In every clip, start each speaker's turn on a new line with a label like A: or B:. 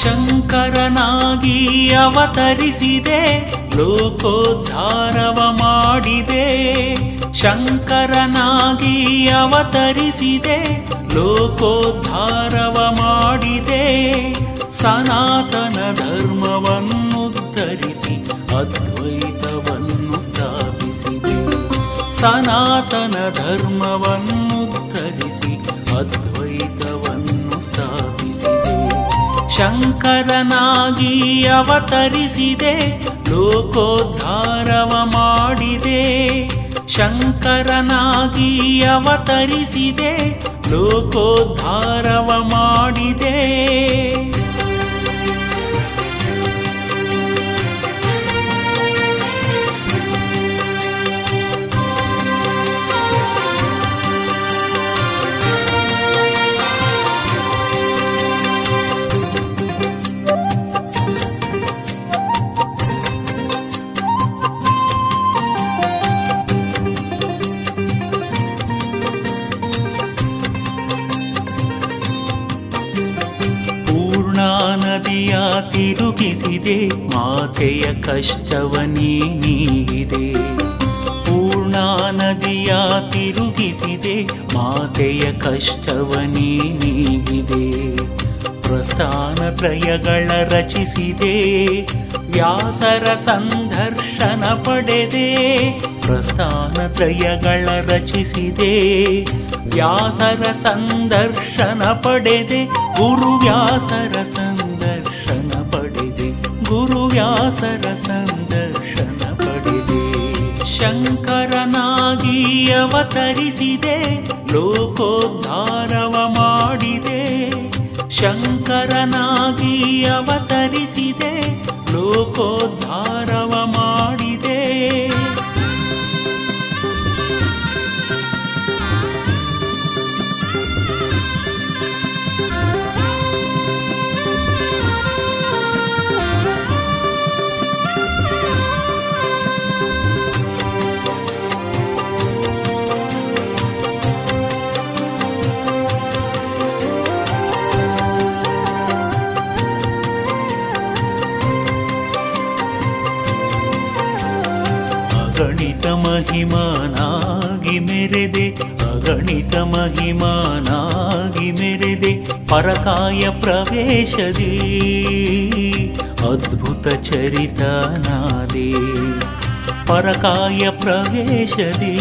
A: ಶಂಕರನಾಗಿ ಅವತರಿಸಿದೆ ಲೋಕೋದ್ಧಾರವ ಮಾಡಿದೆ ಶಂಕರನಾಗಿ ಅವತರಿಸಿದೆ ಲೋಕೋದ್ಧಾರವ ಮಾಡಿದೆ ಸನಾತನ ಧರ್ಮವನ್ನುದ್ಧರಿಸಿ ಅದ್ವೈತವನ್ನು ಸ್ಥಾಪಿಸಿದೆ ಸನಾತನ ಧರ್ಮವನ್ನುದ್ಧರಿಸಿ ಅದ್ವೈತವನ್ನು ಸ್ಥಾಪಿಸಿದೆ ಶಂಕರನಾಗಿ ಅವತರಿಸಿದೆ ಲೋಕೋದ್ಧಾರವ ಮಾಡಿದೆ ಶಂಕರನಾಗಿ ಅವತರಿಸಿದೆ ಲೋಕೋದ್ಧಾರವ ಮಾಡಿದೆ ಪೂರ್ಣಾ ನದಿಯ ತಿರುಗಿಸಿದೆ ಮಾತೆಯ ಕಷ್ಟವನೇ ನೀಗಿದೆ ಪೂರ್ಣಾ ನದಿಯ ತಿರುಗಿಸಿದೆ ಮಾತೆಯ ಕಷ್ಟವನೇ ನೀಗಿದೆ ಪ್ರಸ್ಥಾನ ತ್ರಯಗಳ ರಚಿಸಿದೆ ವ್ಯಾಸರ ಸಂದರ್ಶನ ಪಡೆದೆ ಪ್ರಸ್ಥಾನ ತ್ರಯಗಳ ರಚಿಸಿದೆ ವ್ಯಾಸರ ಸಂದರ್ಶನ ಪಡೆದೆ ಗುರು ವ್ಯಾಸರ ಸಂದರ್ಶನ ಪಡೆದೆ ಗುರು ವ್ಯಾಸರ ಸಂದರ್ಶನ ಪಡೆದೆ ಶಂಕರನಾಗಿ ಅವತರಿಸಿದೆ ಲೋಕೋದ್ಧಾರವ ಮಾಡಿದೆ ಶಂಕರನಾಗಿ ಅವತರಿಸಿದೆ ಲೋಕೋದ್ಧಾರವ ಮಾಡಿದೆ ಅಗಣಿತ ಮಹಿಮಾನಾಗಿ ಮೆರೆದೆ ಅಗಣಿತ ಮಹಿಮಾನಾಗಿ ಮೆರೆದೆ ಪರಕಾಯ ಪ್ರವೇಶದಿ ಅದ್ಭುತ ಚರಿತನಾದೆ ಪರಕಾಯ ಪ್ರವೇಶದಿ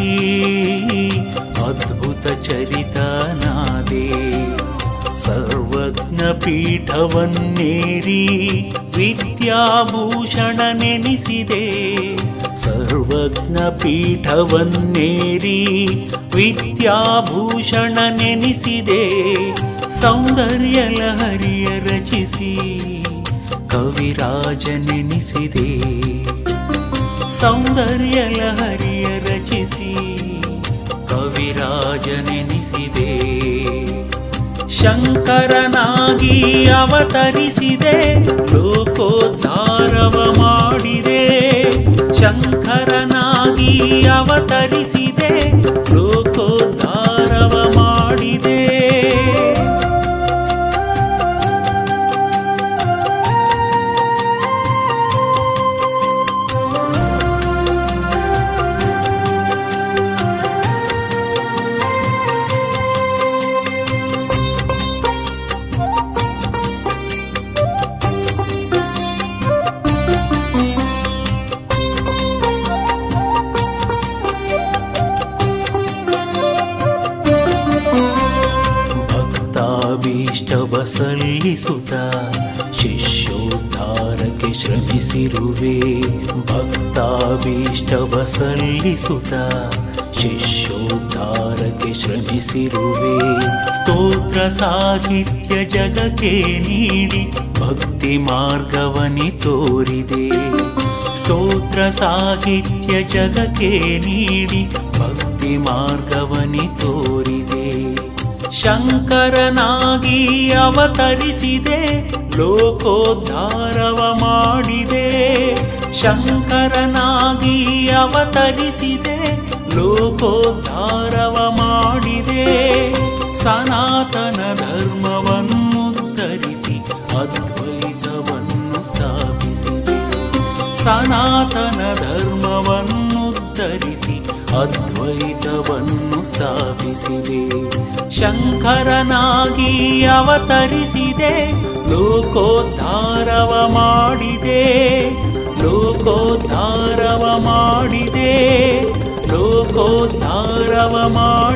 A: ಅದ್ಭುತ ಚರಿತನಾದೆ ಸರ್ವಜ್ಞ ಪೀಠವನ್ನೇರಿ ವಿದ್ಯಾಭೂಷಣ ನೆನೆಸಿದೆ ಸರ್ವಜ್ಞ ಪೀಠವನ್ನೇರಿ ವಿದ್ಯಾಭೂಷಣ ನೆನೆಸಿದೆ ಸೌಂದರ್ಯ ಲಹರಿಯ ರಚಿಸಿ ಕವಿರಾಜ ನೆನೆಸಿದೆ ಸೌಂದರ್ಯ ಲಹರಿಯ ರಚಿಸಿ ಕವಿರಾಜ ನೆನೆಸಿದೆ ಶಂಕರನಾಗಿ ಅವತರಿಸಿದೆ ಲೋಕೋದ್ಧಾರವ ಮಾಡಿದೆ ಶಂಕರನಾಗಿ ಅವತರಿಸಿದೆ ಲೋಕೋದ್ಧಾರವ ಮಾಡಿದೆ ಭಕ್ತಾಭೀಷ್ಟವ ಸಲ್ಲಿಸುತ್ತ ಶಿಷ್ಯೋದ್ಧಾರಕ್ಕೆ ಶ್ರಮಿಸಿರುವೆ ಭಕ್ತಾಭೀಷ್ಟವ ಸಲ್ಲಿಸುತ್ತ ಶಿಷ್ಯೋದ್ಧಾರಕ್ಕೆ ಶ್ರಮಿಸಿರುವೆ ಸ್ತೋತ್ರ ಸಾಹಿತ್ಯ ಜಗಕ್ಕೆ ನೀಡಿ ಭಕ್ತಿ ಮಾರ್ಗವನಿ ತೋರಿದೆ ಸ್ತೋತ್ರ ಸಾಹಿತ್ಯ ಜಗಕ್ಕೆ ನೀಡಿ ಭಕ್ತಿ ಮಾರ್ಗವನಿ ತೋರಿದೆ ಶಂಕರನಾಗಿ ಅವತರಿಸಿದೆ ಲೋಕೋದ್ಧಾರವ ಮಾಡಿದೆ ಶಂಕರನಾಗಿ ಅವತರಿಸಿದೆ ಲೋಕೋದ್ಧಾರವ ಮಾಡಿದೆ ಸನಾತನ ಧರ್ಮವನ್ನುದ್ಧರಿಸಿ ಅದ್ವೈತ ಸನಾತನ ಧರ್ಮವನ್ನುದ್ಧರಿಸಿ ಅದ್ವೈತವನ್ನು ಸ್ಥಾಪಿಸಿದೆ ಶಂಕರನಾಗಿ ಅವತರಿಸಿದೆ ಲೋಕೋದ್ಧಾರವ ಮಾಡಿದೆ ಲೋಕೋದ್ಧಾರವ ಮಾಡಿದೆ ಲೋಕೋದ್ಧಾರವ ಮಾಡಿ